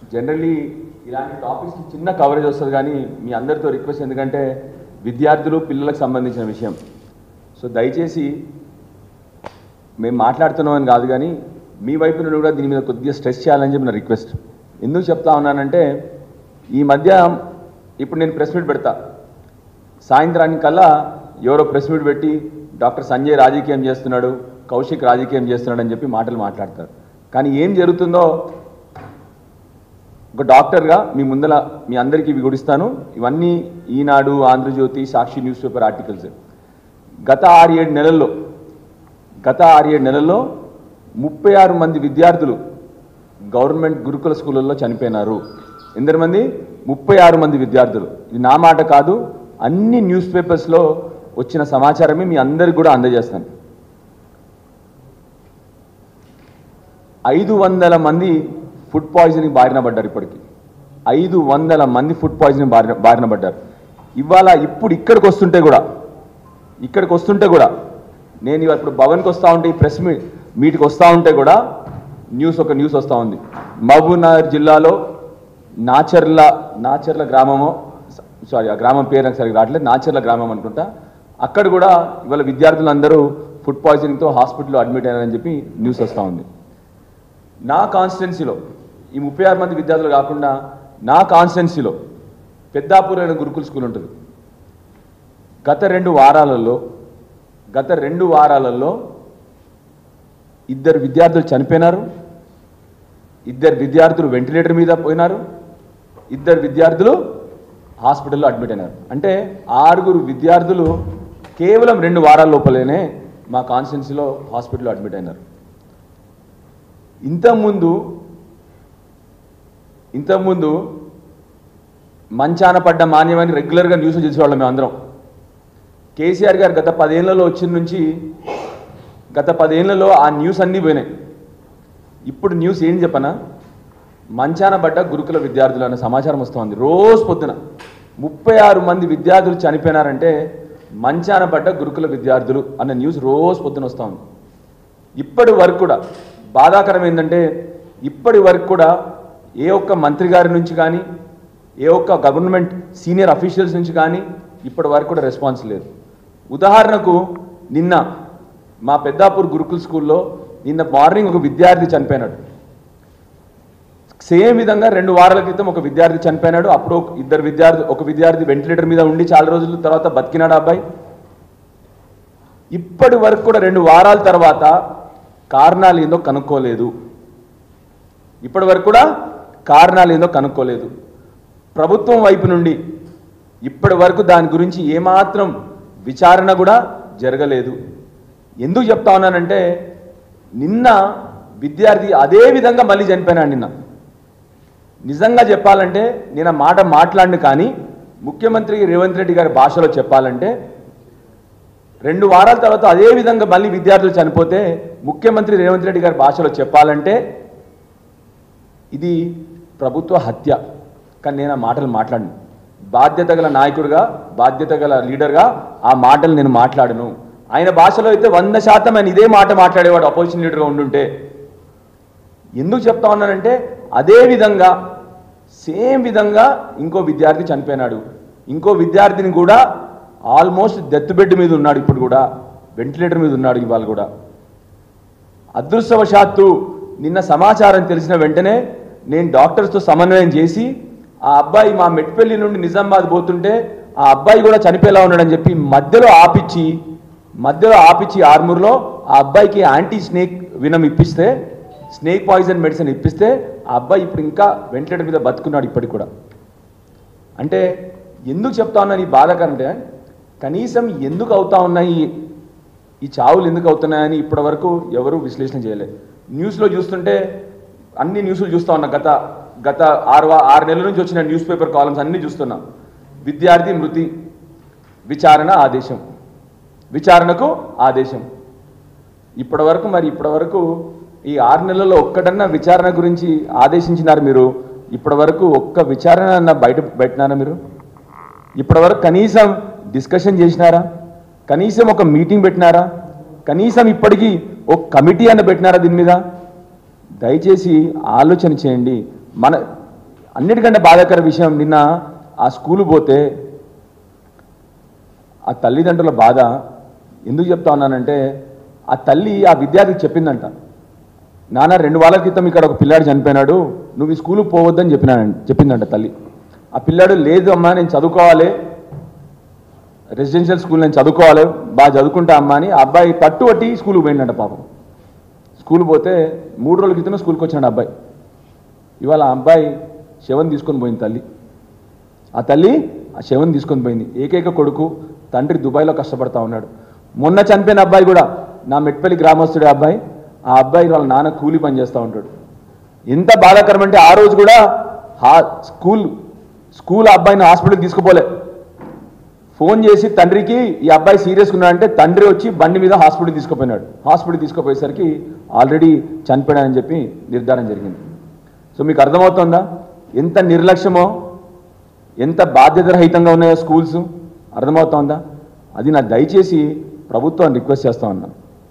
generally ఇలాంటి టాపిక్స్కి చిన్న coverage వస్తుంది కానీ మీ అందరితో రిక్వెస్ట్ ఎందుకంటే విద్యార్థులు పిల్లలకు సంబంధించిన విషయం సో దయచేసి మేము మాట్లాడుతున్నామని కాదు కానీ మీ వైపు నుండి కూడా దీని మీద కొద్దిగా స్ట్రెస్ చేయాలని చెప్పి నా రిక్వెస్ట్ ఎందుకు చెప్తా ఉన్నానంటే ఈ మధ్య ఇప్పుడు నేను ప్రెస్ మీట్ పెడతా సాయంత్రానికల్లా ఎవరో ప్రెస్ మీట్ పెట్టి డాక్టర్ సంజయ్ రాజకీయం చేస్తున్నాడు కౌశిక్ రాజకీయం చేస్తున్నాడు అని చెప్పి మాటలు మాట్లాడతారు కానీ ఏం జరుగుతుందో ఒక డాక్టర్గా మీ ముందల మీ అందరికీ ఇవి గుడిస్తాను ఇవన్నీ Eenadu Andhrajyothy Sakshi news paper articles గత ఆరు ఏడు నెలల్లో గత ఆరు ఏడు నెలల్లో ముప్పై ఆరు మంది విద్యార్థులు గవర్నమెంట్ గురుకుల స్కూళ్ళల్లో చనిపోయినారు ఎందరు మంది ముప్పై ఆరు మంది విద్యార్థులు ఇది నా మాట కాదు అన్ని న్యూస్ పేపర్స్లో వచ్చిన సమాచారమే మీ అందరికి కూడా అందజేస్తాను ఐదు వందల మంది ఫుడ్ పాయిజనింగ్ బారిన పడ్డారు ఇప్పటికి ఐదు వందల మంది ఫుడ్ పాయిజనింగ్ బారిన బారిన పడ్డారు ఇవాళ ఇప్పుడు ఇక్కడికి వస్తుంటే కూడా ఇక్కడికి వస్తుంటే కూడా నేను ఇవాళ ఇప్పుడు భవన్కి వస్తూ ఉంటే ఈ ప్రెస్ మీట్ మీట్కి వస్తూ ఉంటే కూడా న్యూస్ ఒక న్యూస్ వస్తూ ఉంది మహబూబ్నగర్ జిల్లాలో నాచర్ల నాచర్ల గ్రామమో సారీ ఆ గ్రామం పేరు నాకు సరిగ్గా రావట్లేదు నాచర్ల గ్రామం అనుకుంటా అక్కడ కూడా ఇవాళ విద్యార్థులందరూ ఫుడ్ పాయిజనింగ్తో హాస్పిటల్లో అడ్మిట్ అయ్యారని చెప్పి న్యూస్ వస్తూ ఉంది నా కాన్స్టిట్యున్సీలో ఈ ముప్పై ఆరు మంది విద్యార్థులు కాకుండా నా కాన్స్టిట్యున్సీలో పెద్దాపూర్ అనే గురుకుల స్కూల్ ఉంటుంది గత రెండు వారాలలో గత రెండు వారాలలో ఇద్దరు విద్యార్థులు చనిపోయినారు ఇద్దరు విద్యార్థులు వెంటిలేటర్ మీద పోయినారు ఇద్దరు విద్యార్థులు హాస్పిటల్లో అడ్మిట్ అయినారు అంటే ఆరుగురు విద్యార్థులు కేవలం రెండు వారాల లోపలనే మా కాన్స్టిట్యున్సీలో హాస్పిటల్లో అడ్మిట్ అయినారు ఇంతకుముందు ఇంతకుముందు మంచాన పడ్డ మాన్యమని రెగ్యులర్గా న్యూస్ చూసేవాళ్ళం మేము అందరం కేసీఆర్ గారు గత పదేళ్లలో వచ్చిన నుంచి గత పదేళ్లలో ఆ న్యూస్ అన్నీ పోయినాయి ఇప్పుడు న్యూస్ ఏం చెప్పనా మంచాన పడ్డ గురుకుల విద్యార్థులు అనే సమాచారం వస్తుంది రోజు పొద్దున ముప్పై ఆరు మంది విద్యార్థులు చనిపోయినారంటే మంచాన పడ్డ గురుకుల విద్యార్థులు అన్న న్యూస్ రోజు పొద్దున వస్తూ ఉంది ఇప్పటి వరకు కూడా బాధాకరం ఏంటంటే ఇప్పటి వరకు కూడా ఏ ఒక్క మంత్రి గారి నుంచి కానీ ఏ ఒక్క గవర్నమెంట్ సీనియర్ అఫీషియల్స్ నుంచి కానీ ఇప్పటి వరకు కూడా రెస్పాన్స్ లేదు ఉదాహరణకు నిన్న మా పెద్దాపూర్ గురుకుల్ స్కూల్లో నిన్న మార్నింగ్ ఒక విద్యార్థి చనిపోయినాడు సేమ్ విధంగా రెండు వారాల క్రితం ఒక విద్యార్థి చనిపోయినాడు అప్పుడు ఒక ఇద్దరు విద్యార్థి ఒక విద్యార్థి వెంటిలేటర్ మీద ఉండి చాలా రోజుల తర్వాత బతికినాడు ఆ అబ్బాయి ఇప్పటి వరకు కూడా రెండు వారాల తర్వాత కారణాలు ఏందో కనుక్కోలేదు ఇప్పటి వరకు కూడా కారణాలు ఏందో కనుక్కోలేదు ప్రభుత్వం వైపు నుండి ఇప్పటి వరకు దాని గురించి ఏమాత్రం విచారణ కూడా జరగలేదు ఎందుకు చెప్తా ఉన్నానంటే నిన్న విద్యార్థి అదే విధంగా మళ్ళీ చనిపోయినాడు నిన్న నిజంగా చెప్పాలంటే నేను ఆ మాట మాట్లాడిన కానీ ముఖ్యమంత్రి రేవంత్ రెడ్డి గారి భాషలో చెప్పాలంటే రెండు వారాల తర్వాత అదే విధంగా మళ్ళీ విద్యార్థులు చనిపోతే ముఖ్యమంత్రి రేవంత్ రెడ్డి గారి భాషలో చెప్పాలంటే ఇది ప్రభుత్వ హత్య కానీ నేను ఆ మాటలు మాట్లాడను బాధ్యత గల నాయకుడిగా బాధ్యత గల లీడర్గా ఆ మాటలు నేను మాట్లాడను ఆయన భాషలో అయితే వంద శాతం ఆయన ఇదే మాట మాట్లాడేవాడు అపోజిషన్ లీడర్గా ఉండుంటే ఎందుకు చెప్తా ఉన్నానంటే అదే విధంగా సేమ్ విధంగా ఇంకో విద్యార్థి చనిపోయినాడు ఇంకో విద్యార్థిని కూడా ఆల్మోస్ట్ డెత్ బెడ్ మీద ఉన్నాడు ఇప్పుడు కూడా వెంటిలేటర్ మీద ఉన్నాడు ఇవాళ కూడా అదృష్టవశాత్తు నిన్న సమాచారం తెలిసిన వెంటనే నేను డాక్టర్స్తో సమన్వయం చేసి ఆ అబ్బాయి మా మెట్పల్లి నుండి నిజామాబాద్ పోతుంటే ఆ అబ్బాయి కూడా చనిపోయేలా ఉన్నాడని చెప్పి మధ్యలో ఆపిచ్చి మధ్యలో ఆపిచ్చి ఆర్మూర్లో ఆ అబ్బాయికి యాంటీ స్నేక్ వినం ఇప్పిస్తే స్నేక్ పాయిజన్ మెడిసిన్ ఇప్పిస్తే ఆ అబ్బాయి ఇప్పుడు ఇంకా వెంటిలేటర్ మీద బతుకున్నాడు ఇప్పటికి కూడా అంటే ఎందుకు చెప్తా ఉన్నాను ఈ బాధకరం అంటే కనీసం ఎందుకు అవుతా ఉన్నాయి ఈ చావులు ఎందుకు అవుతున్నాయని ఇప్పటి వరకు ఎవరు విశ్లేషణ చేయలేదు న్యూస్లో చూస్తుంటే అన్ని న్యూస్లు చూస్తా ఉన్నా గత గత ఆరు వా- ఆరు నెలల నుంచి వచ్చిన న్యూస్ పేపర్ కాలమ్స్ అన్నీ చూస్తున్నా విద్యార్థి మృతి విచారణ ఆదేశం విచారణకు ఆదేశం ఇప్పటి వరకు మరి ఇప్పటి వరకు ఈ ఆరు నెలల్లో ఒక్కటన్నా విచారణ గురించి ఆదేశించినారు మీరు ఇప్పటి వరకు ఒక్క విచారణ అన్న బయట పెట్టినారా మీరు ఇప్పటి వరకు కనీసం డిస్కషన్ చేసినారా కనీసం ఒక మీటింగ్ పెట్టినారా కనీసం ఇప్పటికీ ఒక కమిటీ అన్న పెట్టినారా దీని మీద దయచేసి ఆలోచన చేయండి మన అన్నిటికంటే బాధాకర విషయం నిన్న ఆ స్కూలు పోతే ఆ తల్లిదండ్రుల బాధ ఎందుకు చెప్తా ఉన్నానంటే ఆ తల్లి ఆ విద్యార్థికి చెప్పిందంట నాన్న రెండు వారాల క్రితం ఇక్కడ ఒక పిల్లాడు చనిపోయినాడు నువ్వు ఈ స్కూల్కి పోవద్దని చెప్పినా చెప్పిందంట తల్లి ఆ పిల్లాడు లేదు అమ్మా నేను చదువుకోవాలి రెసిడెన్షియల్ స్కూల్ నేను చదువుకోవాలి బాగా చదువుకుంటా అమ్మా అని ఆ అబ్బాయి పట్టుబట్టి స్కూల్కి పోయిందంట పాపం స్కూల్ పోతే మూడు రోజుల క్రితం స్కూల్కి వచ్చాడు అబ్బాయి ఇవాళ ఆ అబ్బాయి శవం తీసుకొని పోయింది తల్లి ఆ తల్లి ఆ శవం తీసుకొని పోయింది ఏకైక కొడుకు తండ్రి దుబాయ్లో కష్టపడతా ఉన్నాడు మొన్న చనిపోయిన అబ్బాయి కూడా నా మెట్పల్లి గ్రామస్తుడే అబ్బాయి ఆ అబ్బాయి వాళ్ళ నాన్న కూలి పని చేస్తూ ఉంటాడు ఎంత బాధాకరం అంటే ఆ రోజు కూడా హా స్కూల్ స్కూల్ ఆ అబ్బాయిని హాస్పిటల్కి తీసుకుపోలే ఫోన్ చేసి తండ్రికి ఈ అబ్బాయి సీరియస్గా ఉన్నాడంటే తండ్రి వచ్చి బండి మీద హాస్పిటల్ తీసుకుపోయినాడు హాస్పిటల్ తీసుకుపోయేసరికి ఆల్రెడీ చనిపోయాడని చెప్పి నిర్ధారణ జరిగింది సో మీకు అర్థమవుతుందా ఎంత నిర్లక్ష్యమో ఎంత బాధ్యతారహితంగా ఉన్నాయో స్కూల్స్ అర్థమవుతోందా అది నా దయచేసి ప్రభుత్వాన్ని రిక్వెస్ట్ చేస్తా ఉన్నాను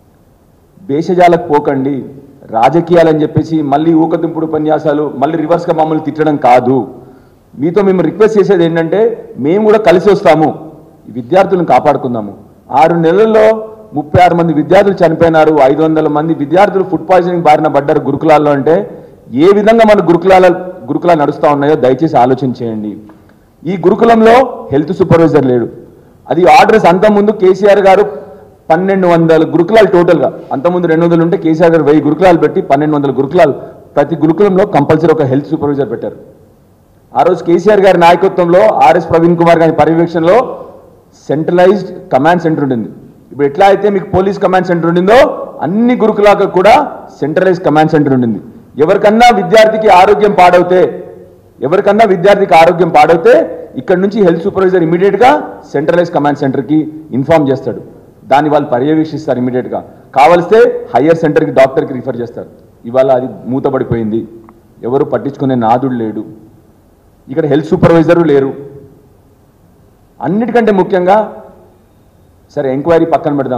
భేషజాలకు పోకండి రాజకీయాలని చెప్పేసి మళ్ళీ ఊకదింపుడు ఉపన్యాసాలు మళ్ళీ రివర్స్గా మమ్మల్ని తిట్టడం కాదు మీతో మేము రిక్వెస్ట్ చేసేది ఏంటంటే మేము కూడా కలిసి వస్తాము ఈ విద్యార్థులను కాపాడుకుందాము ఆరు నెలల్లో ముప్పై ఆరు మంది విద్యార్థులు చనిపోయినారు ఐదు వందల మంది విద్యార్థులు ఫుడ్ పాయిజనింగ్ బారిన పడ్డారు గురుకులాల్లో అంటే ఏ విధంగా మన గురుకులాల గురుకులాలు నడుస్తూ ఉన్నాయో దయచేసి ఆలోచన చేయండి ఈ గురుకులంలో హెల్త్ సూపర్వైజర్ లేడు అది ఆర్డర్స్ అంతకుముందు కేసీఆర్ గారు పన్నెండు వందల గురుకులాలు టోటల్గా అంతకుముందు రెండు వందలు ఉంటే కేసీఆర్ గారు వెయ్యి గురుకులాలు పెట్టి పన్నెండు వందల గురుకులాలు ప్రతి గురుకులంలో కంపల్సరీ ఒక హెల్త్ సూపర్వైజర్ పెట్టారు ఆ రోజు కేసీఆర్ గారి నాయకత్వంలో ఆర్ఎస్ ప్రవీణ్ కుమార్ గారి పర్యవేక్షణలో సెంట్రలైజ్డ్ కమాండ్ సెంటర్ ఉండింది ఇప్పుడు ఎట్లా అయితే మీకు పోలీస్ కమాండ్ సెంటర్ ఉండిందో అన్ని గురుకులాలకు కూడా సెంట్రలైజ్ కమాండ్ సెంటర్ ఉండింది ఎవరికన్నా విద్యార్థికి ఆరోగ్యం పాడవుతే ఎవరికన్నా విద్యార్థికి ఆరోగ్యం పాడవుతే ఇక్కడ నుంచి హెల్త్ సూపర్వైజర్ ఇమీడియట్గా సెంట్రలైజ్ కమాండ్ సెంటర్కి ఇన్ఫార్మ్ చేస్తాడు దాన్ని వాళ్ళు పర్యవేక్షిస్తారు ఇమీడియట్గా కావలిస్తే హయ్యర్ సెంటర్కి డాక్టర్కి రిఫర్ చేస్తారు ఇవాళ అది మూతపడిపోయింది ఎవరు పట్టించుకునే నాదుడు లేడు ఇక్కడ హెల్త్ సూపర్వైజరు లేరు అన్నిటికంటే ముఖ్యంగా సరే ఎంక్వైరీ పక్కన పెడదాం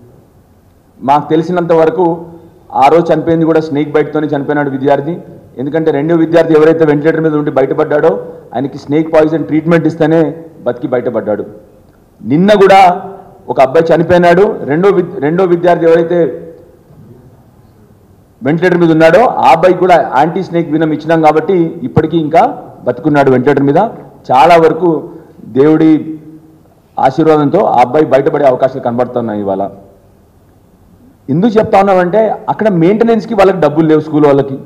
మాకు తెలిసినంత వరకు ఆ రోజు చనిపోయింది కూడా స్నేక్ బైట్తోనే చనిపోయినాడు విద్యార్థి ఎందుకంటే రెండో విద్యార్థి ఎవరైతే వెంటిలేటర్ మీద ఉండి బయటపడ్డాడో ఆయనకి స్నేక్ పాయిజన్ ట్రీట్మెంట్ ఇస్తేనే బతికి బయటపడ్డాడు నిన్న కూడా ఒక అబ్బాయి చనిపోయినాడు రెండో విద్- రెండో విద్యార్థి ఎవరైతే వెంటిలేటర్ మీద ఉన్నాడో ఆ అబ్బాయికి కూడా యాంటీ స్నేక్ వినం ఇచ్చినాం కాబట్టి ఇప్పటికీ ఇంకా బతుకున్నాడు వెంటిలేటర్ మీద చాలా వరకు దేవుడి ఆశీర్వాదంతో ఆ అబ్బాయి బయటపడే అవకాశాలు కనబడుతున్నాయి ఇవాళ ఎందుకు చెప్తా ఉన్నామంటే అక్కడ మెయింటెనెన్స్కి వాళ్ళకి డబ్బులు లేవు స్కూల్ వాళ్ళకి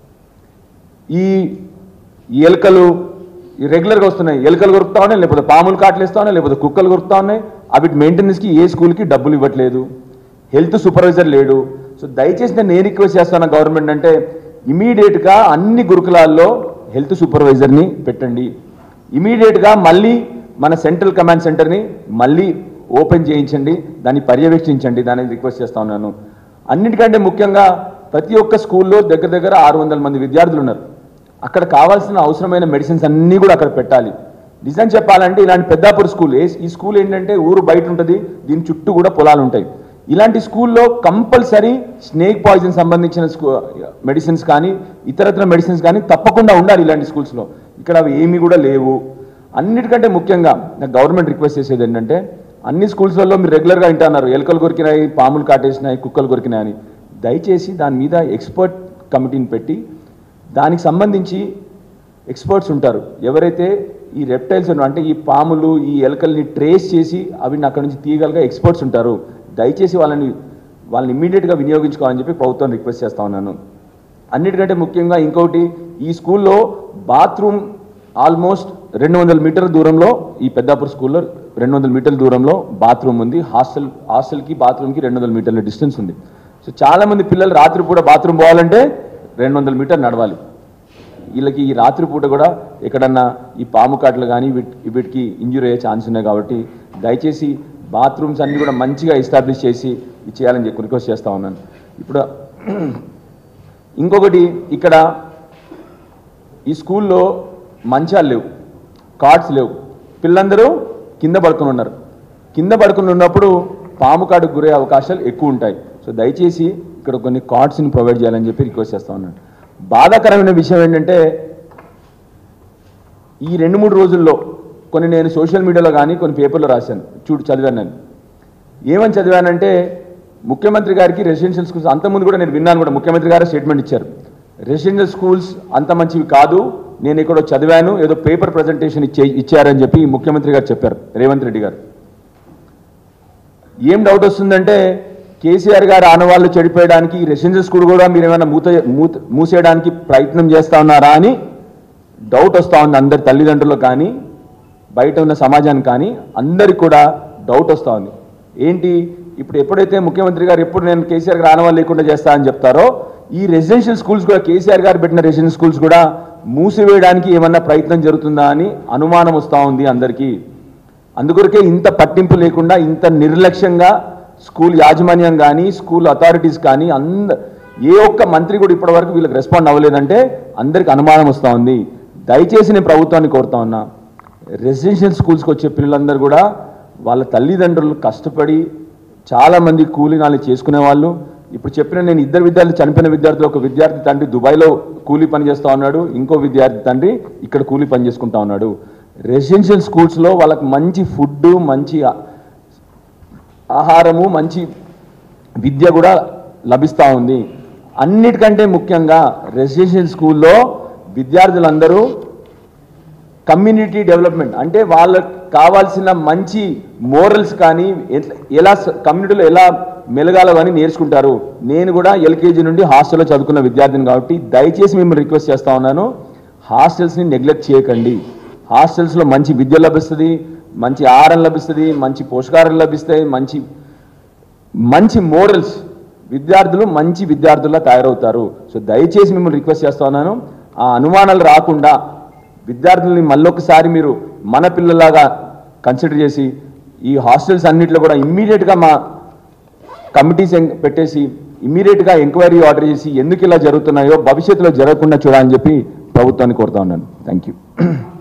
ఈ ఈ ఎలుకలు ఈ రెగ్యులర్గా వస్తున్నాయి ఎలుకలు కొరుకుతా ఉన్నాయి లేకపోతే పాములు కాటలేస్తా ఉన్నాయి లేకపోతే కుక్కలు కొరుకుతా ఉన్నాయి అవి మెయింటెనెన్స్కి ఏ స్కూల్కి డబ్బులు ఇవ్వట్లేదు హెల్త్ సూపర్వైజర్ లేడు సో దయచేసి నేను ఏ రిక్వెస్ట్ చేస్తాను గవర్నమెంట్ అంటే ఇమీడియట్గా అన్ని గురుకులాల్లో హెల్త్ సూపర్వైజర్ని పెట్టండి ఇమీడియట్గా మళ్ళీ మన సెంట్రల్ కమాండ్ సెంటర్ని మళ్ళీ ఓపెన్ చేయించండి దాన్ని పర్యవేక్షించండి దాన్ని రిక్వెస్ట్ చేస్తా ఉన్నాను అన్నిటికంటే ముఖ్యంగా ప్రతి ఒక్క స్కూల్లో దగ్గర దగ్గర ఆరు వందల మంది విద్యార్థులు ఉన్నారు అక్కడ కావాల్సిన అవసరమైన మెడిసిన్స్ అన్నీ కూడా అక్కడ పెట్టాలి నిజం చెప్పాలంటే ఇలాంటి పెద్దాపూర్ స్కూల్ ఏ- ఈ స్కూల్ ఏంటంటే ఊరు బయట ఉంటుంది దీని చుట్టూ కూడా పొలాలు ఉంటాయి ఇలాంటి స్కూల్లో కంపల్సరీ స్నేక్ పాయిజన్ సంబంధించిన స్కూ మెడిసిన్స్ కానీ ఇతరత్ర మెడిసిన్స్ కానీ తప్పకుండా ఉండాలి ఇలాంటి స్కూల్స్లో ఇక్కడ అవి ఏమీ కూడా లేవు అన్నిటికంటే ముఖ్యంగా నాకు గవర్నమెంట్ రిక్వెస్ట్ చేసేది ఏంటంటే అన్ని స్కూల్స్లలో మీరు రెగ్యులర్గా వింటున్నారు ఎలుకలు కొరికినాయి పాములు కాటేసినాయి కుక్కలు కొరికినాయి అని దయచేసి దాని మీద ఎక్స్పర్ట్ కమిటీని పెట్టి దానికి సంబంధించి ఎక్స్పర్ట్స్ ఉంటారు ఎవరైతే ఈ రెప్టైల్స్ అంటే ఈ పాములు ఈ ఎలుకల్ని ట్రేస్ చేసి అవిని అక్కడ నుంచి తీయగలిగే ఎక్స్పర్ట్స్ ఉంటారు దయచేసి వాళ్ళని వాళ్ళని ఇమ్మీడియట్గా వినియోగించుకోవాలని చెప్పి ప్రభుత్వం రిక్వెస్ట్ చేస్తా ఉన్నాను అన్నిటికంటే ముఖ్యంగా ఇంకొకటి ఈ స్కూల్లో బాత్రూమ్ ఆల్మోస్ట్ రెండు వందల మీటర్ల దూరంలో ఈ పెద్దాపూర్ స్కూల్లో రెండు వందల మీటర్ల దూరంలో బాత్రూమ్ ఉంది హాస్టల్ హాస్టల్కి బాత్రూమ్కి రెండు వందల మీటర్ల డిస్టెన్స్ ఉంది సో చాలామంది పిల్లలు రాత్రి పూట బాత్రూమ్ పోవాలంటే రెండు వందల మీటర్లు నడవాలి వీళ్ళకి ఈ రాత్రిపూట కూడా ఎక్కడన్నా ఈ పాము కాట్లు కానీ వీటి వీటికి ఇంజురీ అయ్యే ఛాన్స్ ఉన్నాయి కాబట్టి దయచేసి బాత్రూమ్స్ అన్నీ కూడా మంచిగా ఎస్టాబ్లిష్ చేసి ఇది చేయాలని చెప్పి రిక్వెస్ట్ చేస్తా ఉన్నాను ఇప్పుడు ఇంకొకటి ఇక్కడ ఈ స్కూల్లో మంచాలు లేవు కార్డ్స్ లేవు పిల్లలందరూ కింద పడుకుని ఉన్నారు కింద పడుకుని ఉన్నప్పుడు పాము కాటుకు గురే అవకాశాలు ఎక్కువ ఉంటాయి సో దయచేసి ఇక్కడ కొన్ని కార్డ్స్ని ప్రొవైడ్ చేయాలని చెప్పి రిక్వెస్ట్ చేస్తా ఉన్నాను బాధాకరమైన విషయం ఏంటంటే ఈ రెండు మూడు రోజుల్లో కొన్ని నేను సోషల్ మీడియాలో కానీ కొన్ని పేపర్లో రాశాను చూడు చదివాను నేను ఏమని చదివానంటే ముఖ్యమంత్రి గారికి రెసిడెన్షియల్ స్కూల్స్ అంతకుముందు కూడా నేను విన్నాను కూడా ముఖ్యమంత్రి గారు స్టేట్మెంట్ ఇచ్చారు రెసిడెన్షియల్ స్కూల్స్ అంత మంచివి కాదు నేను ఎక్కడో చదివాను ఏదో పేపర్ ప్రజెంటేషన్ ఇచ్చే ఇచ్చారని చెప్పి ముఖ్యమంత్రి గారు చెప్పారు రేవంత్ రెడ్డి గారు ఏం డౌట్ వస్తుందంటే కేసీఆర్ గారు ఆనవాళ్ళు చెడిపోయడానికి ఈ రెసిడెన్షియల్ స్కూల్ కూడా మీరు ఏమైనా మూత మూత మూసేయడానికి ప్రయత్నం చేస్తా ఉన్నారా అని డౌట్ వస్తూ ఉంది అందరి తల్లిదండ్రులకు కానీ బయట ఉన్న సమాజానికి కానీ అందరికి కూడా డౌట్ వస్తూ ఉంది ఏంటి ఇప్పుడు ఎప్పుడైతే ముఖ్యమంత్రి గారు ఎప్పుడు నేను కేసీఆర్ గారు ఆనవాళ్ళు లేకుండా చేస్తా అని చెప్తారో ఈ రెసిడెన్షియల్ స్కూల్స్ కూడా కేసీఆర్ గారు పెట్టిన రెసిడెన్షియల్ స్కూల్స్ కూడా మూసివేయడానికి ఏమన్నా ప్రయత్నం జరుగుతుందా అని అనుమానం వస్తూ ఉంది అందరికీ అందుకొరకే ఇంత పట్టింపు లేకుండా ఇంత నిర్లక్ష్యంగా స్కూల్ యాజమాన్యం కానీ స్కూల్ అథారిటీస్ కానీ అంద ఏ ఒక్క మంత్రి కూడా ఇప్పటివరకు వీళ్ళకి రెస్పాండ్ అవ్వలేదంటే అందరికి అనుమానం వస్తూ ఉంది దయచేసి నేను ప్రభుత్వాన్ని కోరుతా ఉన్నా రెసిడెన్షియల్ స్కూల్స్కి వచ్చే పిల్లలందరూ కూడా వాళ్ళ తల్లిదండ్రులు కష్టపడి చాలామంది కూలీ నాలు చేసుకునే వాళ్ళు ఇప్పుడు చెప్పిన నేను ఇద్దరు విద్యార్థులు చనిపోయిన విద్యార్థులు ఒక విద్యార్థి తండ్రి దుబాయ్లో కూలీ పని చేస్తూ ఉన్నాడు ఇంకో విద్యార్థి తండ్రి ఇక్కడ కూలీ పని చేసుకుంటా ఉన్నాడు రెసిడెన్షియల్ స్కూల్స్లో వాళ్ళకి మంచి ఫుడ్ మంచి ఆ- ఆహారము మంచి విద్య కూడా లభిస్తూ ఉంది అన్నిటికంటే ముఖ్యంగా రెసిడెన్షియల్ స్కూల్లో విద్యార్థులందరూ కమ్యూనిటీ డెవలప్మెంట్ అంటే వాళ్ళకి కావాల్సిన మంచి మోరల్స్ కానీ ఎట్ల- ఎలా స- కమ్యూనిటీలో ఎలా మెలగాలో కానీ నేర్చుకుంటారు నేను కూడా ఎల్కేజీ నుండి హాస్టల్లో చదువుకున్న విద్యార్థిని కాబట్టి దయచేసి మేము రిక్వెస్ట్ చేస్తా ఉన్నాను హాస్టల్స్ని నెగ్లెక్ట్ చేయకండి హాస్టల్స్లో మంచి విద్య లభిస్తుంది మంచి ఆహారం లభిస్తుంది మంచి పోషకాహారం లభిస్తాయి మంచి మంచి మోరల్స్ విద్యార్థులు మంచి విద్యార్థుల్లా తయారవుతారు సో దయచేసి మిమ్మల్ని రిక్వెస్ట్ చేస్తా ఉన్నాను ఆ అనుమానాలు రాకుండా విద్యార్థుల్ని మళ్ళొకసారి మీరు మన పిల్లలాగా కన్సిడర్ చేసి ఈ హాస్టల్స్ అన్నింటిలో కూడా ఇమ్మీడియట్గా మా కమిటీస్ ఎం- పెట్టేసి ఇమ్మీడియట్గా ఎంక్వైరీ ఆర్డర్ చేసి ఎందుకు ఇలా జరుగుతున్నాయో భవిష్యత్తులో జరగకుండా చూడాలని చెప్పి ప్రభుత్వాన్ని కోరుతా ఉన్నాను థ్యాంక్ యూ